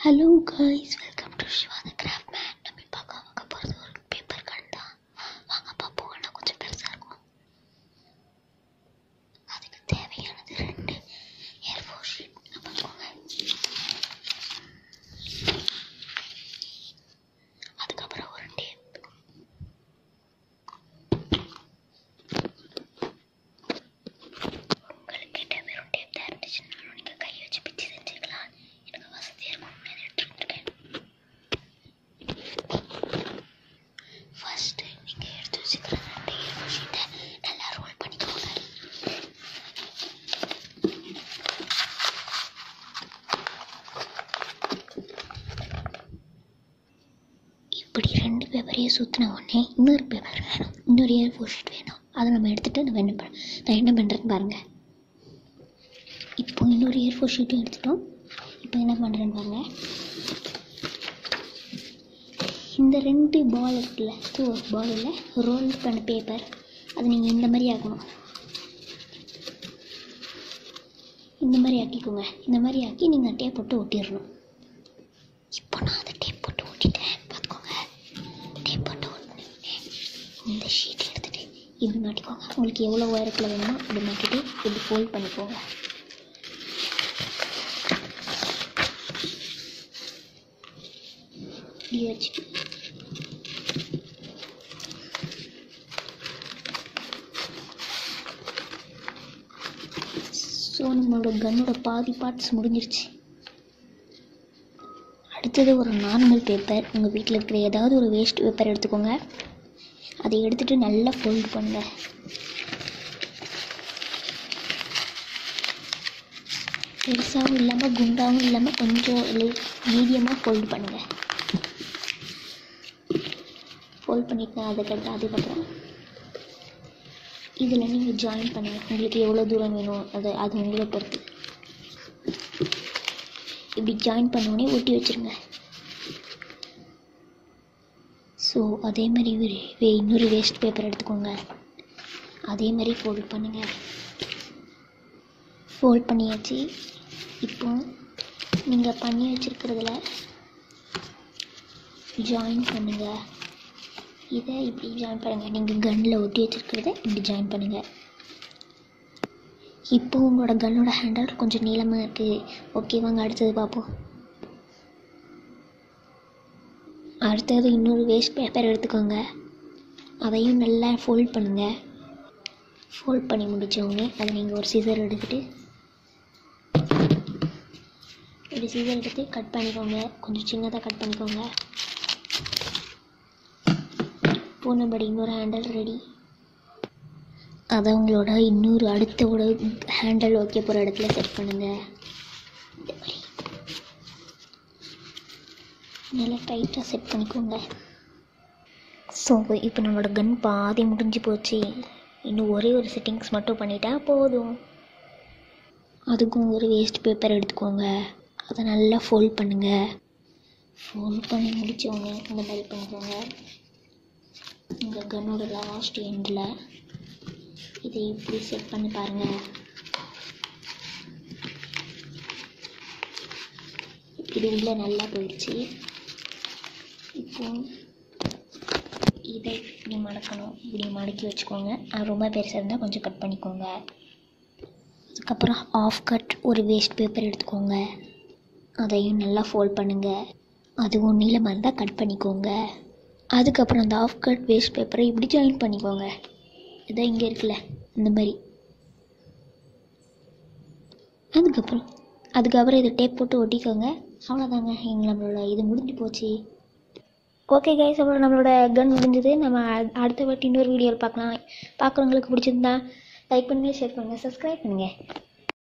hello guys welcome to Siva the craft man நம்ம பார்க்க பார்க்க போகிறது ஒரு பேப்பர் கன் தான் வாங்க பார்ப்போம் ஆனால் கொஞ்சம் பெருசாக இருக்கும் அதுக்கு தேவையானது ரெண்டு ஏர் ஃபோர் ஷீட் பார்த்துக்கோங்க அதுக்கப்புறம் ஒரு டேப் உங்களுக்கு கிட்ட வெறும் டேப் தான் இருந்துச்சுன்னாலும் நீங்கள் கை வச்சு பிச்சு செஞ்சுக்கலாம் எனக்கு வசதியாக இருக்கும் நான் எடுத்துகிட்டு இருக்கேன் ஃபர்ஸ்ட்டு நீங்கள் எடுத்து வச்சுக்கிற ரெண்டு ஏழு ஷீட்டை நல்லா ரோல் பண்ணிக்கோங்க இப்படி ரெண்டு பேப்பரையும் சுற்றின உடனே இன்னொரு பேப்பர் வேணும் இன்னொரு ஏர் ஃபோர் ஷீட் வேணும் அதை நம்ம எடுத்துகிட்டு நம்ம என்ன பண்ண நான் என்ன பண்ணுறேன்னு பாருங்கள் இப்போ இன்னொரு ஏர் ஃபோர் ஷீட்டும் எடுத்துட்டோம் இப்போ என்ன பண்ணுறேன்னு பாருங்கள் இந்த ரெண்டு பால் இருக்குல்ல டூ பால் இல்லை ரோல் பண்ண பேப்பர் அது நீங்கள் இந்த மாதிரி ஆக்கணும் இந்த மாதிரி ஆக்கிக்கோங்க இந்த மாதிரி ஆக்கி நீங்கள் டேப் போட்டு ஒட்டிடணும் இப்போ நான் அதை டேப் போட்டு ஒட்டிட்டேன் பார்த்துக்கோங்க டேப் போட்டு ஒட்டினேன் இந்த ஷீட் எடுத்துகிட்டு இப்படி மாட்டிக்கோங்க உங்களுக்கு எவ்வளோ உயரத்தில் வேணுமோ இப்படி மாட்டிட்டு இப்படி ஃபோல்ட் பண்ணிக்கோங்க இப்படி வச்சுட்டு ஸோ நம்மளோட கன்னோட பாதி பார்ட்ஸ் முடிஞ்சிருச்சு அடுத்தது ஒரு நார்மல் பேப்பர் உங்கள் வீட்டில் இருக்கிற ஏதாவது ஒரு வேஸ்ட் பேப்பர் எடுத்துக்கோங்க அதை எடுத்துகிட்டு நல்லா ஃபோல்ட் பண்ணுங்க பெருசாகவும் இல்லாமல் குண்டாகவும் இல்லாமல் கொஞ்சம் மீடியமாக ஃபோல்ட் பண்ணுங்கள் ஃபோல்ட் பண்ணிட்டு அதுக்கடுத்து அதுக்கப்புறம் இதில் நீங்கள் ஜாயின் பண்ணுங்கள் உங்களுக்கு எவ்வளோ தூரம் வேணும் அது அது உங்களை பொறுத்து இப்படி ஜாயின் பண்ணோடனே ஒட்டி வச்சுருங்க ஸோ அதே மாதிரி ஒரு வே- இன்னொரு வேஸ்ட் பேப்பர் எடுத்துக்கோங்க அதே மாதிரி ஃபோல்ட் பண்ணுங்கள் ஃபோல்ட் பண்ணியாச்சு இப்போ நீங்கள் பண்ணி வச்சுருக்கிறதுல ஜாயின் பண்ணுங்கள் இதை இப்படி ஜாயின் பண்ணுங்கள் நீங்கள் கன்னில் ஒட்டி வச்சுருக்கிறத இப்படி ஜாயின் பண்ணுங்கள் இப்போ உங்களோட கன்னோட ஹேண்டல் கொஞ்சம் நீளமாக இருக்குது ஓகே வாங்க அடுத்தது பார்ப்போம் அடுத்தது இன்னொரு வேஸ்ட் பேப்பர் எடுத்துக்கோங்க அதையும் நல்லா ஃபோல்ட் பண்ணுங்கள் ஃபோல்ட் பண்ணி முடிச்ச உடனே அதை நீங்கள் ஒரு சிசர் எடுத்துகிட்டு ஒரு சிசர் எடுத்து கட் பண்ணிக்கோங்க கொஞ்சம் சின்னதாக கட் பண்ணிக்கோங்க போனபடி இன்னொரு ஹேண்டல் ரெடி அதை உங்களோட இன்னொரு அடுத்தோட ஹேண்டல் வைக்க போகிற இடத்துல செட் பண்ணுங்க இந்த மாதிரி நல்லா டைட்டாக செட் பண்ணிக்கோங்க ஸோ இப்போ நம்மளோட கன் பாதி முடிஞ்சு போச்சு இன்னும் ஒரே ஒரு செட்டிங்ஸ் மட்டும் பண்ணிட்டா போதும் அதுக்கும் ஒரு வேஸ்ட் பேப்பர் எடுத்துக்கோங்க அதை நல்லா ஃபோல்ட் பண்ணுங்கள் ஃபோல்ட் பண்ணி முடிச்சவங்க இந்த மாதிரி பண்ணிக்கோங்க உங்கள் கன்னோட லாஸ்ட் எண்டில் இதை இப்படி செட் பண்ணி பாருங்கள் இது உள்ளே நல்லா போயிடுச்சு இப்போ இதை இப்படி மடக்கணும் இப்படி மடக்கி வச்சுக்கோங்க அது ரொம்ப பெருசாக இருந்தால் கொஞ்சம் கட் பண்ணிக்கோங்க அதுக்கப்புறம் ஆஃப் கட் ஒரு வேஸ்ட் பேப்பர் எடுத்துக்கோங்க அதையும் நல்லா ஃபோல்ட் பண்ணுங்கள் அதுவும் நீளமாக இருந்தால் கட் பண்ணிக்கோங்க அதுக்கப்புறம் அந்த ஆஃப் கட் வேஸ்ட் பேப்பரை இப்படி ஜாயின் பண்ணிக்கோங்க இதான் இங்கே இருக்குல்ல இந்த மாதிரி அதுக்கப்புறம் அதுக்கப்புறம் இதை டேப் போட்டு ஒட்டிக்கோங்க அவ்வளோதாங்க எங்க நம்மளோட இது முடிஞ்சு போச்சு ஓகே கைஸ் அப்புறம் நம்மளோட கன் முடிஞ்சது நம்ம அ- அடுத்த வாட்டி இன்னொரு வீடியோவில் பார்க்கலாம் பார்க்குறவங்களுக்கு பிடிச்சிருந்தா லைக் பண்ணுங்கள் ஷேர் பண்ணுங்கள் சப்ஸ்கிரைப் பண்ணுங்கள்